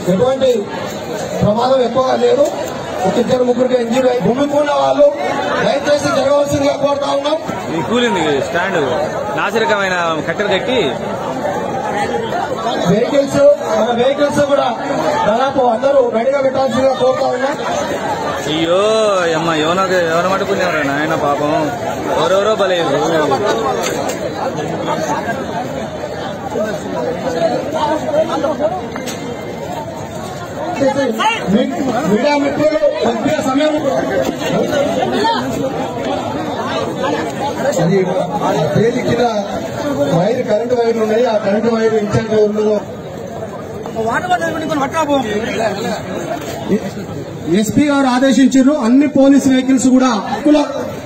ఎటువంటి ప్రమాదం ఎక్కువగా లేదు ఒక ఇద్దరు ముగ్గురికి ఇంజూరీ అయి భూమి కూలిన వాళ్ళు దయచేసి జరగవలసిందిగా కోరుతా ఉన్నాం ఇది కూలింది స్టాండ్ నాసిరకమైన కట్టెలు కట్టి వెహికల్స్ మన వెహికల్స్ కూడా దాదాపు అందరూ రెడీగా పెట్టాల్సిందిగా కోరుతా ఉన్నాం అయ్యో అమ్మ ఎవన ఎవన మట్టుకునేవారు నాయన పాపం ఎవరెవరో బలేదు మీ- మీడియా మిత్రులు కొద్దిగా సమయం అది తేలి కింద వైర్ కరెంటు వైర్లు ఉన్నాయి ఆ కరెంటు వైర్ ఇన్ఛార్జ్ ఉన్నదో ఎస్పీ గారు ఆదేశించారు అన్ని పోలీస్ వెహికల్స్ కూడా